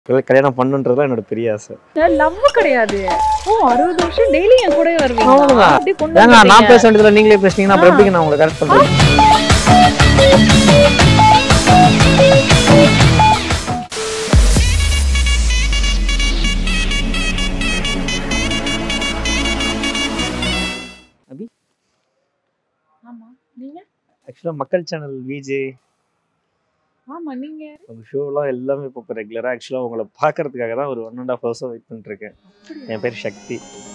இப்பவே கல்யாணம் பண்ணுன்றதுலாம் என்னோட பெரிய ஆசை லவ் கிடையாது ஓ அறுபது வருஷம் டெய்லி என் கூட வருவீங்க அவ்வளவுதான். அப்படி கொண்டு ஏங்க நான் வந்துட்டீங்க. பேச வேண்டியதுல நீங்களே பேசுனீங்கன்னா அப்புறம் எப்படிங்க நான் உங்களை கரெக்ட் பண்றேன் அபி ஆமா நீங்க ஆக்சுவலாக மக்கள் சேனல் விஜே ஆமா நீங்க உங்கள் ஷோலாம் எல்லாமே இப்போ ரெகுலராக ஆக்சுவலாக உங்களை பார்க்கறதுக்காக தான் ஒரு ஒன் அண்ட் ஆஃப் ஹவர்ஸாக வெயிட் பண்ணிட்டு இருக்கேன் என் பேர் சக்தி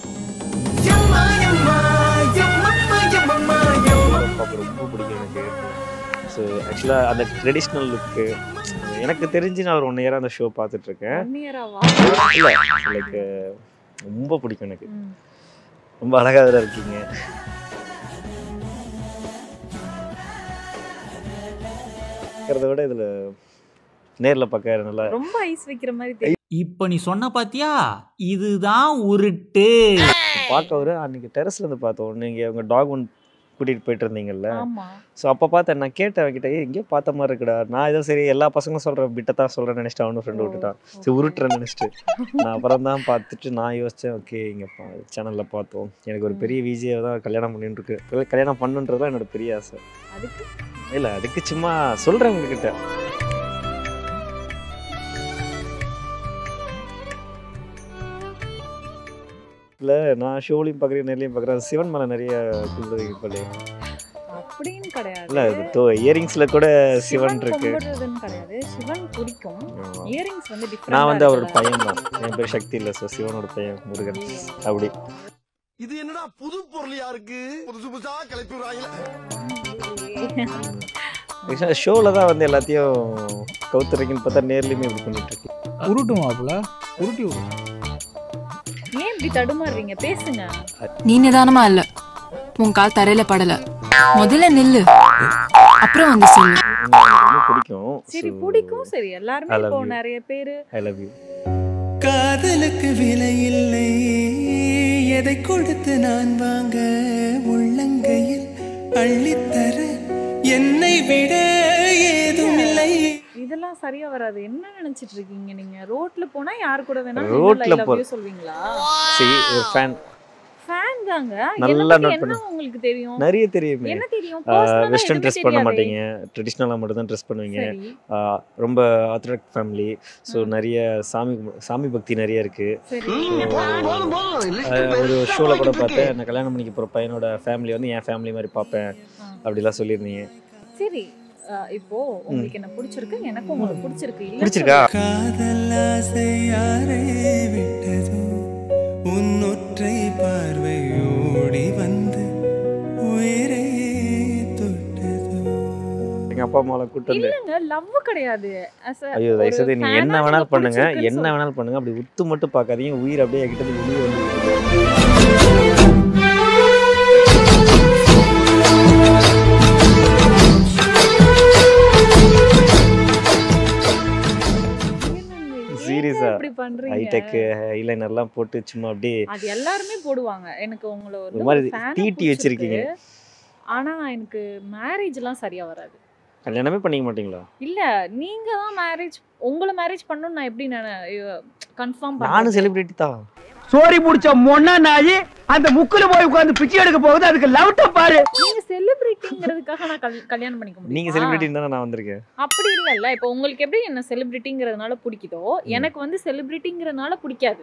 பார்க்க ரொம்ப பிடிக்கும் எனக்கு ஸோ ஆக்சுவலாக அந்த ட்ரெடிஷ்னல் லுக்கு எனக்கு தெரிஞ்சு நான் ஒரு ஒன் இயராக அந்த ஷோ பார்த்துட்டு இருக்கேன் ஒன் இயராவா இல்லை லைக் ரொம்ப பிடிக்கும் எனக்கு ரொம்ப அழகாக வேற இருக்கீங்க இருக்கிறத விட இதில் நேரில் பார்க்க நல்லா ரொம்ப ஐஸ் வைக்கிற மாதிரி தெரியும் இப்ப நீ சொன்ன பாத்தியா இதுதான் உருட்டு பார்க்க ஒரு அன்னைக்கு டெரஸ்ல இருந்து பார்த்தோம் நீங்கள் உங்கள் டாக் ஒன்று கூட்டிகிட்டு போயிட்டு இருந்தீங்கல்ல ஆமா ஸோ அப்போ பார்த்தேன் நான் கேட்டேன் அவன்கிட்ட "ஏய், எங்கேயோ பார்த்த மாதிரி இருக்குடா நான் ஏதோ சரி எல்லா பசங்களும் சொல்கிறேன் பிட்டை தான் சொல்கிறேன் நினச்சிட்டு அவனும் ஃப்ரெண்டு விட்டுட்டான் சரி உருட்டுறேன் நினச்சிட்டு நான் அப்புறம் தான் பார்த்துட்டு நான் யோசித்தேன் ஓகே இங்கே சேனலில் பார்த்தோம் எனக்கு ஒரு பெரிய விஜயை தான் கல்யாணம் பண்ணிட்டு இருக்கு இப்பவே கல்யாணம் பண்ணுன்றது தான் என்னோட பெரிய ஆசை அதுக்கு இல்லை அதுக்கு சும்மா சொல்கிறேன் உங்ககிட்ட இல்லை நான் ஷோலையும் பார்க்குறேன் நேர்லையும் பார்க்குறேன் சிவன் மேலே நிறைய கும்பிடுவீங்க போல அப்படின்னு கிடையாது இல்லை இது தோ இயரிங்ஸில் கூட சிவன் இருக்கு கும்பிடுறதுன்னு கிடையாது சிவன் பிடிக்கும் ஆமா. இயரிங்ஸ் வந்து டிஃபரெண்ட் நான் வந்து அவரோட பையன் தான் என் பேர் சக்தி இல்லை ஸோ சிவனோட பையன் முருகன் அப்படி இது என்னடா புது பொருளியா இருக்கு புதுசு புதுசா கிளப்பி விடுறாங்களே ஷோவில் தான் வந்து எல்லாத்தையும் கவுத்துறீங்கன்னு பார்த்தா நேர்லையுமே இப்படி பண்ணிட்டு இருக்கு உருட்டு மாப்பிள உருட்டி விடு ஏன் இப்படி தடுமாறுறீங்க பேசுங்க நீ நிதானமா இல்ல உன் கால் தரையில படல முதல்ல நில்லு அப்புறம் வந்து சொல்லு எனக்கு ரொம்ப பிடிக்கும் சரி பிடிக்கும் சரி எல்லாருமே I love இப்போ you. நிறைய பேரு ஐ லவ் யூ காதலுக்கு விலை இல்லை எதை கொடுத்து நான் வாங்க உள்ளங்கையில் அள்ளித்தர என்னை விட ஏதும் இல்லை இதெல்லாம் சரியா வராது என்ன நினைச்சிட்டு இருக்கீங்க நீங்க ரோட்ல போனா யார் கூட வேணா ரோட்ல ரோட்ல போ- சொல்வீங்களா சரி ஒரு ஃபேன் ஃபேன் தாங்க நல்லா என்ன note பத்தி என்ன உங்களுக்கு தெரியும் நிறைய தெரியுமே என்ன தெரியும் Personal ஆ வெஸ்டர்ன் எதுவுமே ட்ரெஸ் பண்ண தெரியாதே. மாட்டீங்க ட்ரெடிஷ்னலாக மட்டும் தான் ட்ரெஸ் பண்ணுவீங்க சரி ஆஹ் ரொம்ப ஆர்த்தடாக்ஸ் ஃபேமிலி ஸோ நிறைய சாமி கும்பு- சாமி பக்தி நிறைய இருக்கு சரி போதும் போதும் ஆஹ் ஒரு ஷோவில் கூட பார்த்தேன் நான் கல்யாணம் பண்ணிக்க போகிற பையனோட ஃபேமிலி வந்து என் ஃபேமிலி மாதிரி பார்ப்பேன் ஆ. அப்படிலாம் சொல்லியிருந்தீங்க சரி அஹ் இப்போ உங்களுக்கு என்ன பிடிச்சிருக்கு எனக்கு உங்களுக்கு பிடிச்சிருக்கு இல்ல பிடிச்சிருக்கா காதல் ஆசை யாரை விட்டதோ உன் ஒற்றை பார்வை ஓடி வந்து உயிரை தொட்டதோ எங்கள் அப்பா அம்மாவை கூட்டு வந்து இல்லங்க லவ் கிடையாது As a ஐயோ ஒரு தயவுசெய்து நீ fan ஆ என்ன நீங்க வேணாலும் பண்ணுங்க பிடிச்சிருக்குன்னு என்ன சொல்லுங்க. வேணாலும் பண்ணுங்க அப்படி உத்து மட்டும் பார்க்காதீங்க உயிர் அப்படியே என்கிட்ட இருந்து வெளியே வந்து என்னங்க, Serious ஆ? ஏங்க இப்படி பண்றீங்க ஹைடெக்கு ஐலைனர்லாம் போட்டு சும்மா அப்படியே அது எல்லாருமே போடுவாங்க எனக்கு உங்களை வந்து ஒரு மாதிரி ஒரு fan ஆ தீட்டி பிடிச்சிருக்கு. வச்சிருக்கீங்க. ஆனா எனக்கு மேரேஜ் எல்லாம் சரியா வராது கல்யாணமே பண்ணிக்க மாட்டீங்களா இல்ல நீங்க தான் மேரேஜ் உங்களை மேரேஜ் பண்ணணும் நான் எப்படி நான் கன்ஃபார்ம் நானும் செலிபிரிட்டி தான் சோரி முடிச்ச மொன்னா நாயி அந்த முக்குல போய் உட்கார்ந்து பிச்சை எடுக்க போகுது அதுக்கு லவ்ட்ட பாரு நீங்க செலிபிரிட்டிங்கிறதுக்காக நான் கல்- கல்யாணம் பண்ணிக்க முடியும் நீங்க செலிபிரிட்டி தானே நான் வந்திருக்கேன் அப்படி இல்லல்ல இப்போ உங்களுக்கு எப்படி என்ன செலிபிரிட்டிங்கிறதுனால பிடிக்குதோ எனக்கு வந்து செலிபிரிட்டிங்கிறதுனால பிடிக்காது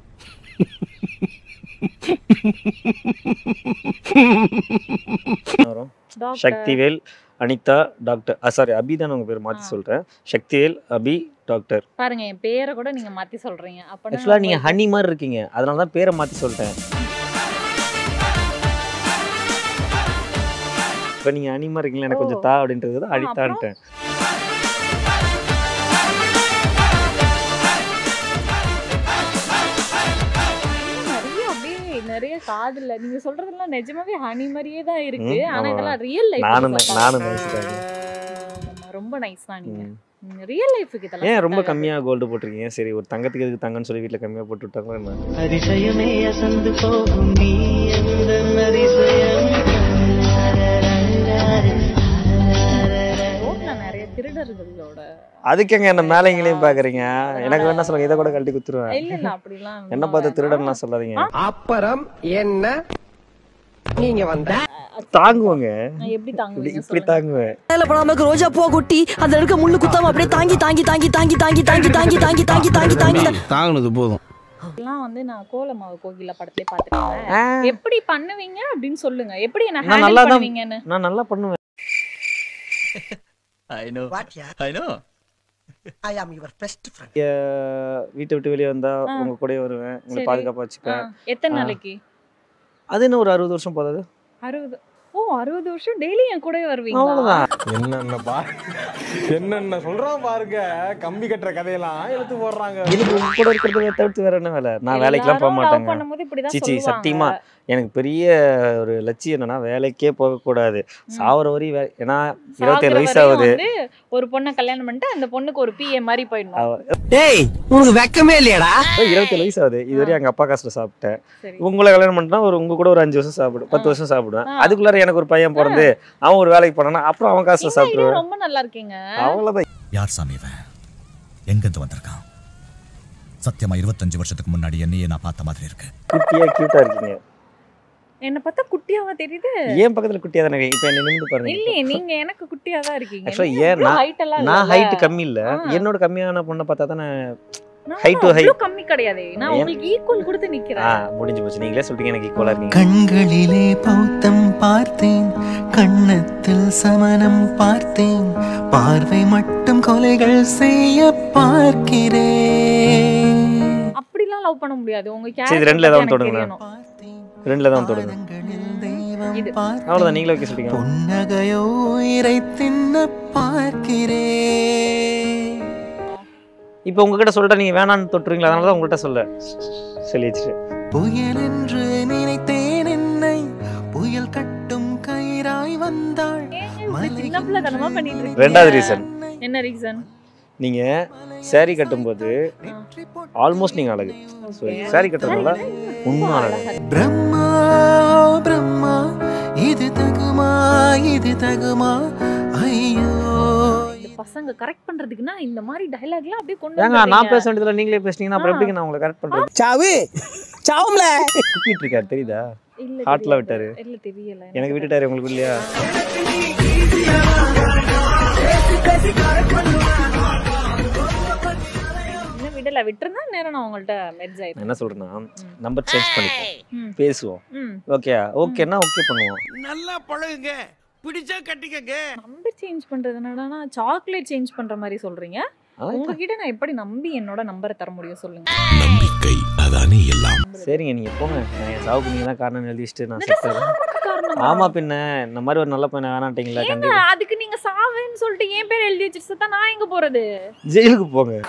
என்ன வரும் doctor Sakthivel Anitha doctor sorry Abhi தான் உங்க பேர் மாத்தி ஆ. சொல்றேன் சக்திவேல் அபி டாக்டர் பாருங்க என் பேரை கூட நீங்க மாத்தி சொல்றீங்க அப்ப ஆக்சுவலா நீங்க ஹனி மாதிரி இருக்கீங்க அதனால தான் பேரை மாத்தி சொல்லிட்டேன் இப்போ நீங்க ஹனி மாதிரி இருக்கீங்களா எனக்கு கொஞ்சம் ஓ. தா அப்படின்றது தான் ஆ, அடித்தான்ட்டேன் நிறைய அப்படியே நிறைய காதுல நீங்க சொல்றதெல்லாம் நிஜமாவே ஹனி மாதிரியே தான் இருக்கு ம், ஆனா ஆமா. இதெல்லாம் ரியல் லைஃப் நானும் நானும் நினைச்சிட்டேன் ரொம்ப நைஸ் தான் நீங்க ரியல் லைஃபுக்கு இதெல்லாம் ஏன் ரொம்ப set ஆகாது. கம்மியா கோல்டு போட்டிருக்கீங்க சரி ஒரு தங்கத்துக்கு எதுக்கு தங்கன்னு சொல்லி வீட்ல கம்மியா போட்டு விட்டாங்களா என்ன அதிசயமே அசந்து போகும் நீ எந்த அதிசயம் ரோட்ல நிறைய திருடர்களோட அதுக்கேங்க என்ன மேலைங்களையும் பாக்குறீங்க எனக்கு வேணா சொல்லுங்க இதை கூட கழட்டி குத்துருவேன் இல்ல இல்ல அப்படிலாம் என்ன பார்த்து திருடன்லாம் சொல்லாதீங்க அப்புறம் என்ன நீங்க வந்த தாங்குவோங்க நான் எப்படி இப்படி தாங்குவீங்க இப்படி தாங்குவேன் மேல படாம ரோஜா பூ கொட்டி அதுல இருக்க முள்ளு குத்தாம அப்படியே தாங்கி தாங்கி தாங்கி தாங்கி தாங்கி தாங்கி தாங்கி தாங்கி தாங்கி தாங்கி தாங்கி தாங்கினது போதும் எல்லாம் வந்து நான் கோலமாவு கோகிலா படத்திலே பாத்துட்டேன் எப்படி பண்ணுவீங்க அப்படின்னு சொல்லுங்க எப்படி என்ன நான் ஹேண்டில் நல்லா தான் பண்ணுவீங்கன்னு நான் நல்லா பண்ணுவேன் I know I am your best friend அஹ் வீட்டை விட்டு வெளியே வந்தா ஆ. உங்க கூடயே வருவேன் உங்களை சரி. பாதுகாப்பா ஆ, வச்சுப்பேன் எத்தனை ஆ. நாளைக்கு அது என்ன ஒரு அறுபது வருஷம் போதாது அறுபது ஓ அறுபது வருஷம் டெய்லி என் கூடவே வருவீங்களா அவ்வளவுதான் என்னென்ன பா என்னென்ன சொல்றான் பாருங்க கம்பி கட்டுற கதையெல்லாம் எடுத்து போடுறாங்க இதுக்கு உங்க கூட இருக்கிறத தவிர்த்து வேற என்ன வேலை நான் வேலைக்கெல்லாம் போக எல்லாரும் love மாட்டேங்க பண்ணும்போது இப்படிதான் சீச்சி சொல்லுவாங்க. சத்தியமா எனக்கு பெரிய ஒரு லட்சியம் என்னன்னா வேலைக்கே போகக்கூடாது சாவர வரையும் வே- ஏன்னா இருபத்தேழு சாகுற வயசு வரையும் ஆகுது வந்து ஒரு பொண்ணை கல்யாணம் பண்ணிட்டு அந்த பொண்ணுக்கு ஒரு பிஏ மாதிரி போயிடணும் அவ- டேய் உனக்கு வெக்கமே இல்லையாடா இருபத்தேழு வயசு ஆகுது இதுவரை எங்க அப்பா காசுல சாப்பிட்டேன் சரி உங்களை கல்யாணம் பண்ணிட்டா ஒரு உங்க கூட ஒரு அஞ்சு வருஷம் சாப்பிடும் பத்து வருஷம் சாப்பிடுவேன் ஆ. அதுக்குள்ளார எனக்கு ஒரு பையன் பிறந்து அவன் ஒரு வேலைக்கு போனானா அப்புறம் அவன் காசுல இந்த idea சாப்பிடுவேன் ரொம்ப நல்லா இருக்கீங்க அவ்வளவுதான் யார் சாமி இவன் எங்கிருந்து வந்திருக்கான் சத்தியமா இருபத்தஞ்சு வருஷத்துக்கு முன்னாடி என்னையே நான் பார்த்த மாதிரி இருக்கு குட்டியா கியூட்டா இருக்கீங்க என்ன பார்த்தா குட்டியாவா தெரியுது ஏன் பக்கத்துல குட்டியா தானே இப்ப என்ன நிமிந்து பாருங்க இல்லையே நீங்க எனக்கு குட்டியா தான் இருக்கீங்க Actually, நீங்க ஏன் இவ்ளோ நான்- height எல்லாம் நான் இல்லல்ல. ஹைட் கம்மி இல்ல ஆ. என்னோட கம்மியான பொண்ணை பார்த்தா தானே நான் height to height. அவ்ளோ கம்மி கிடையாது நான் ஏன்? உங்களுக்கு ஈக்குவல் கொடுத்து ஆ நிக்கிறேன் முடிஞ்சு போச்சு நீங்களே சொல்லிட்டீங்க எனக்கு ஈக்குவலா இருக்கீங்க கண்களிலே பௌத்தம் பார்த்தேன் கண்ணத்தில் சமணம் பார்த்தேன் பார்வை மட்டும் கொலைகள் செய்ய பார்க்கிறேன் அப்படிலாம் லவ் பண்ண முடியாது உங்க சரி, character இது ரெண்டுல பத்தி ஏதாவது எனக்கு தொடுங்களேன். தெரியணும். பார்த்தேன். ரெண்டுல தான் தொடுங்க பாதங்களில் தெய்வம் இது. பார்த்தேன். அவ்வளவுதான் நீங்களே வைக்க சொல்லிட்டீங்க புன்னகையோ இறை தின்ன பார்க்கிறேன் இப்போ உங்ககிட்ட சொல்லிட்டா நீங்க வேணான்னு தொட்டுருவீங்களா அதனால தான் உங்கள்கிட்ட சொல்ல சொல்லி வச்சுட்டு புயல் என்று நினைத்தேன் என்னை புயல் கட்டும் கயிறாய் வந்தாள் ஏன் இப்படி சின்ன பிள்ளைத்தனமா பண்ணிட்டு இருக்கீங்க? ரெண்டாவது ரீசன் என்ன ரீசன் நீங்க saree கட்டும்போது ஆல்மோஸ்ட் நீங்க அழகு ஸோ saree கட்டுறதுனால உண்மை அழகு பிரம்மா பிரம்மா இது தகுமா இது தகுமா ஐயோ இந்த பசங்க கரெக்ட் பண்றதுக்குன்னா இந்த மாதிரி டயலாக்லாம் அப்படியே கொண்டு ஏங்க நான் வந்துடுறீங்க. பேச வேண்டியதுல நீங்களே பேசுனீங்கன்னா அப்புறம் எப்படிங்க நான் உங்களை கரெக்ட் பண்றது சாவு சாவும்ல குப்பிட்டு இருக்காரு தெரியுதா இல்ல ஹார்ட்ல தெரியாது. விட்டாரு. இல்ல தெரியல எனக்கு விட்டுட்டாரு உங்களுக்கு இல்லையா இன்னும் விடல விட்டுருந்தா நேரம் நான் உங்கள்ட்ட மெர்ஜ் நான் ஆயிடும் என்ன சொல்றேன்னா நம்பர் சேஞ்ச் பண்ணிப்போம் ம். பேசுவோம் ம் ஓகே ஓகேன்னா ஓகே பண்ணுவோம் நல்லா பழகுங்க பிடிச்சா கட்டிக்கங்க நம்பர் சேஞ்ச் பண்றது என்னடானா சாக்லேட் சேஞ்ச் பண்ற மாதிரி சொல்றீங்க அதான் உங்ககிட்ட நான் எப்படி நம்பி என்னோட நம்பரை தர முடியும் சொல்லுங்க நம்பிக்கை அதானே எல்லாம் சரிங்க நீங்க போங்க நான் என் சாவுக்கு நீங்க தான் காரணம் எழுதி வச்சுட்டு நான் என்னது செத்து சாவுக்கு காரணமா? ஆமா பின்ன இந்த மாதிரி ஒரு நல்ல பையனை வேணாட்டீங்களா ஏங்க, கண்டிப்பா அதுக்கு நீங்க சாவேன்னு சொல்லிட்டு என் பேர் எழுதி வச்சுட்டு செத்தா நான் எங்க போறது ஜெயிலுக்கு போங்க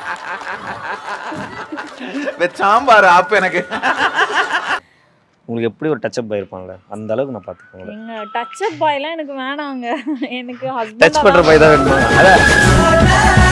சாம்பார் ஆப்பு எனக்கு உங்களுக்கு எப்படி ஒரு டச்சப் ஆயிருப்பான்ல அந்த அளவுக்கு நான் பாத்துக்கோங்க எங்க டச் அப் பாய்லாம் எனக்கு வேணாங்க எனக்கு டச் பண்ற ஹஸ்பண்ட் பை தான் வேணுமா அதான்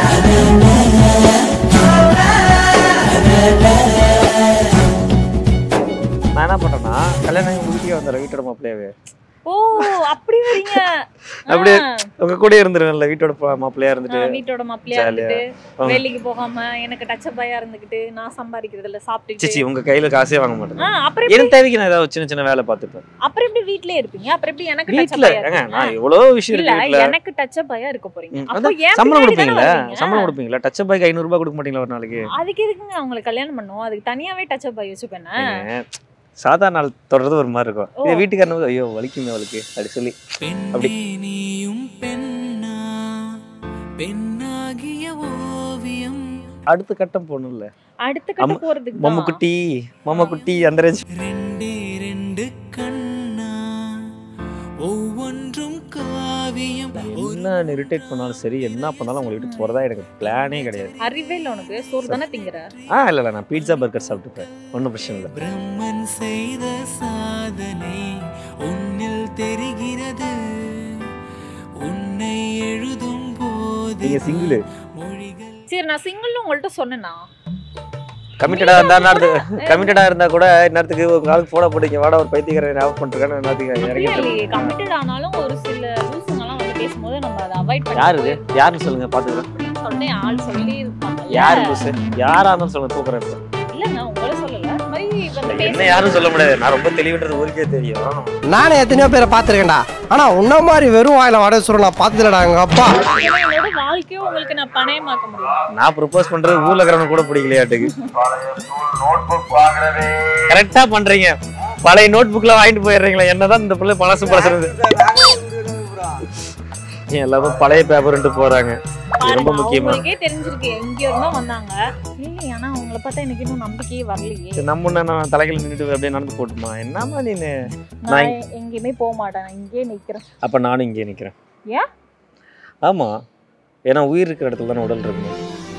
நான் என்ன பண்றேன்னா கல்யாணம் ஆகி உங்க வீட்டுக்கே வந்துடுறேன் வீட்டோட மாப்பிள்ளையாவே ஓ அப்படி வரீங்க அப்படியே ஆ, உங்க கூட இருந்துருவேன்ல வீட்டோட பா- மாப்பிள்ளையா இருந்துட்டு ஆ, வீட்டோட மாப்பிள்ளையா ஜாலியா. இருந்துட்டு ஆ. வேலைக்கு போகாம எனக்கு டச் அப் பாயா இருந்துகிட்டு நான் சம்பாதிக்கிறதுல சிச்சி சாப்பிட்டுட்டு உங்க கையில காசே வாங்க மாட்டேன் ஆ, அப்புறம் எப்படி என் தேவைக்கு நான் ஏதாவது சின்ன சின்ன வேலை பார்த்துப்பேன் அப்புறம் எப்படி வீட்லயே இருப்பீங்க அப்புறம் எப்படி எனக்கு டச் வீட்டுல அப் ஏங்க நான் எவ்வளவு விஷயம் இல்ல இருக்கு வீட்டுல எனக்கு டச் அப் பாயா இருக்க போறீங்க ம், அப்போ அதான் ஏன் சம்பளம் பின்னாடி தானே கொடுப்பீங்களா வருவீங்க? சம்பளம் கொடுப்பீங்களா டச் பைக் ஐநூறு ரூபாய் கொடுக்க மாட்டீங்களா ஒரு நாளைக்கு அதுக்கு எதுக்குங்க அவங்களை கல்யாணம் பண்ணுவோம் அதுக்கு தனியாவே டச் அப் பாய் வச்சுப்பேன் ஏங்க, சாதாரண நாள் தொடர்றது ஒரு மாதிரி இருக்கும் ஓ. இது வீட்டுக்காரனுக்கு ஐயோ வலிக்குமே அவளுக்கு அப்படி சொல்லி அப்படி. பெண்ணே நீயும் பெண்ணா பெண்ணாகிய ஓவியம் அடுத்த கட்டம் போகணும்ல அடுத்த கட்ட அம்மா- போறதுக்கு மம்ம குட்டி மம்ம குட்டி அந்த ரேஞ்ச் ரெண்டே ரெண்டு கண்ணா ஒவ்வொன்றும் காவியம் என்ன இரிட்டேட் பண்ணாலும் சரி என்ன பண்ணாலும் உங்களை விட்டு போறதா எனக்கு பிளானே கிடையாது அறிவே இல்ல உனக்கு சோறு தானே திங்கிற ஆ இல்ல இல்ல நான் பீட்சா பர்கர் சாப்பிட்டுப்பேன் ஒன்றும் பிரச்சனை இல்லை பிரம்மன் செய்த சாதனை உன்னில் தெரிகிறது உன்னை எழுதும் போது நீங்க சிங்கிள் மொழிகள் சரி நான் சிங்கிள்னு உங்கள்ட்ட சொன்னேனா கமிட்டடா இருந்தா நேரத்துக்கு கமிட்டடா இருந்தா கூட நேரத்துக்கு ஒரு நாளுக்கு போட போட்டீங்க வாடா ஒரு பைத்தியக்காரன் ஞாபகம் பண்ணிருக்கான்னு நேரத்துக்கு அப்படியே இறங்கிட்டு இல்லையே கமிட்டட் ஆனாலும் ஒரு சில லூசுங்கெல்லாம் வந்து பேசும்போது நம்ம அதை அவாய்ட் பண்ணி யாரு இது யாருன்னு சொல்லுங்க பாத்துக்கிறேன் போயிடணும்னு சொன்னேன் ஆள் சொல்லி இருப்பாங்க யாரு புதுசு யாரா இருந்தாலும் சொல்லுங்க தூக்குறேன் இப்ப. இல்ல நான் உங்களை சொல்லல இந்த மாதிரி வந்து என்ன யாரும் சொல்ல முடியாது நான் ரொம்ப தெளிவுன்றது ஊருக்கே தெரியும் நானே எத்தனையோ பேரை பார்த்துருக்கேன்டா ஆனா உன்ன மாதிரி வெறும் வாயில வடை சுருள் நான் பார்த்ததுலடா எங்க அப்பா ஏன்னா என்னோட வாழ்க்கையும் உங்களுக்கு நான் பணயமாக்க முடியும் நான் ப்ரொபோஸ் பண்றது ஊர்ல இருக்கிறவங்க கூட பிடிக்கலையாட்டுக்கு கரெக்டா பண்றீங்க பழைய நோட் புக்ல வாங்கிட்டு போயிடுறீங்களா என்னதான் இந்த பிள்ளை பழசு பழசுறது ஏன் எல்லாரும் பழைய பேப்பர்ன்ட்டு போறாங்க இது ரொம்ப பாருங்க, முக்கியமா அவங்களுக்கே தெரிஞ்சிருக்கு எங்க இருந்தோ வந்தாங்க இல்லை ஆனா அவங்கள பார்த்தா எனக்கு இன்னும் நம்பிக்கையே வரலையே சரி, நம்ம என்ன நான் தலைகள் நின்றுட்டு அப்படியே நடந்து போட்டுமா என்னம்மா நீனு நான் நான் எங்கேயுமே போக மாட்டேன் நான் இங்கேயே நிக்கிறேன் அப்ப நானும் இங்கே நிக்கிறேன் ஏன் ஆமா ஏன்னா உயிர் இருக்கிற இடத்துல தானே உடல் இருக்கணும்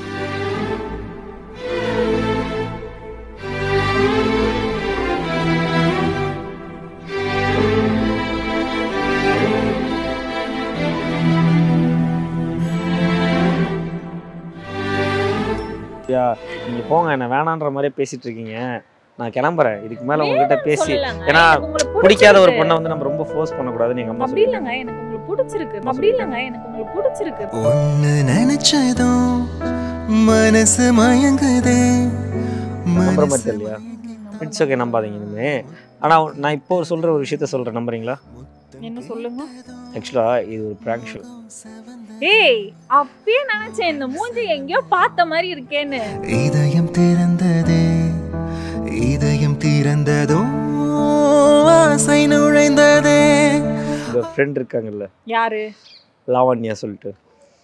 யா நீங்க போங்க என்ன வேணான்ற மாதிரியே பேசிட்டு இருக்கீங்க நான் கிளம்புறேன் இதுக்கு மேல உங்ககிட்ட பேசி சொல்லலங்க. ஏன்னா எனக்கு உங்களை பிடிக்காத ஒரு பிடிச்சிருக்கு. பொண்ணை வந்து நம்ம ரொம்ப ஃபோர்ஸ் பண்ணக்கூடாதுன்னு எங்க அம்மா அப்படி சொல்லி இல்லைங்க எனக்கு உங்களுக்கு பிடிச்சிருக்கு அப்படி இல்லைங்க எனக்கு உங்களுக்கு பிடிச்சிருக்கு ஒன்னு நினைச்சதும் மனசு மயங்குதே நம்புற மாதிரி தெரியலையா இட்ஸ் ஓகே நம்பாதீங்க இனிமே ஆனா நான் இப்போ சொல்ற ஒரு விஷயத்த சொல்றேன் நம்புறீங்களா என்ன சொல்லுங்க ஆக்சுவலா இது ஒரு பிராங்க் ஷோ ஏய் அப்பயே நினைச்சேன் இந்த மூஞ்சி எங்கேயோ பார்த்த மாதிரி இருக்கேன்னு இதயம் திறந்ததே இதயம் திறந்ததோ ஆசை நுழைந்ததே இந்த ஃப்ரெண்ட் இருக்காங்கல்ல யாரு லாவண்யா சொல்லிட்டு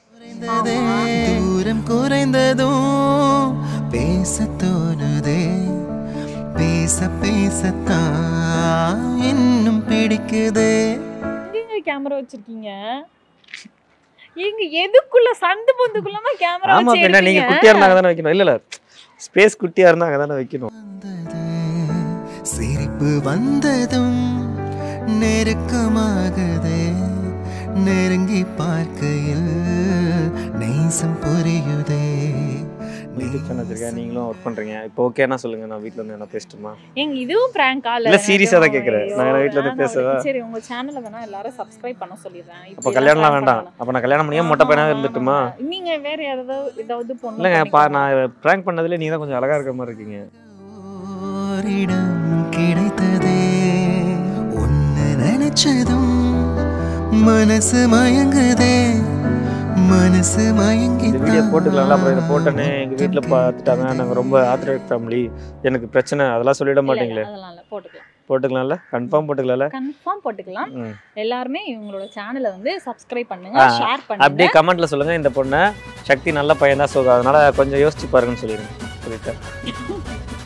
தூரம் குறைந்ததோ பேச தோணுதே பேச பேசத்தான் இன்னும் பிடிக்குதே எங்க கேமரா வச்சிருக்கீங்க எங்க எதுக்குள்ள சந்து பொந்துக்குள்ளமா கேமரா ஆமா வச்சு பின்ன நீங்க எடுப்பீங்க? குட்டியா இருந்தாங்க தானே வைக்கணும் இல்ல இல்ல ஸ்பேஸ் குட்டியா இருந்தா அங்க தானே வைக்கணும் சிரிப்பு வந்ததும் நெருக்கமாகுதே நெருங்கி பார்க்கையில் நேசம் புரியுதே யூடியூப் சேனல் வச்சிருக்கேன் நீங்களும் ஒர்க் பண்றீங்க இப்போ ஓகேனா சொல்லுங்க நான் வீட்ல வந்து என்ன பேசட்டுமா ஏங்க இதுவும் பிராங்கா இல்ல, serious ஆ தான் கேக்குறேன். நான் என்ன வீட்ல இருந்து பேசவா? சரி உங்க சேனல்ல வேணா எல்லாரும் சப்ஸ்கிரைப் பண்ண சொல்லிடுறேன் அப்ப இப்படி கல்யாணம்லாம் எல்லாம் வேண்டாம் prank அப்ப நான் கல்யாணம் பண்ணியே மொட்டை பையனா இருந்துட்டுமா பண்ணலாம். நீங்க வேற யாராவது ஏதாவது பொண்ணு இல்லைங்க பா பண்ணிக்கோங்க. நான் ப்ராங்க் பண்ணதுல நீங்க தான் கொஞ்சம் அழகா இருக்க மாதிரி இருக்கீங்க ஓரிடம் கிடைத்ததே ஒன்னு நினைச்சதும் மனசு மயங்குதே மனசு மயங்கி இந்த வீடியோ போட்டுக்கலாம்ல அப்புறம் இதை போட்டோன்னே எங்க வீட்ல பார்த்துட்டாங்க நாங்க ரொம்ப ஆத்திரவேட் ஃபேமிலி எனக்கு பிரச்சனை அதெல்லாம் சொல்லிட இல்ல, மாட்டீங்களே இல்ல, அதெல்லாம் இல்ல போட்டுக்கலாம் போட்டுக்கலாம்ல கன்ஃபார்ம் போட்டுக்கலாம்ல கன்ஃபார்ம் போட்டுக்கலாம் ம். எல்லாருமே இவங்களோட சேனலை வந்து சப்ஸ்கிரைப் பண்ணுங்க ஆ, ஷேர் அப்படியே பண்ணுங்க கமெண்ட்ல சொல்லுங்க இந்த பொண்ணை சக்தி நல்ல பையன் தான் அதனால கொஞ்சம் யோசிச்சு பாருங்கன்னு சொல்லிடுங்க சொல்லிட்டேன்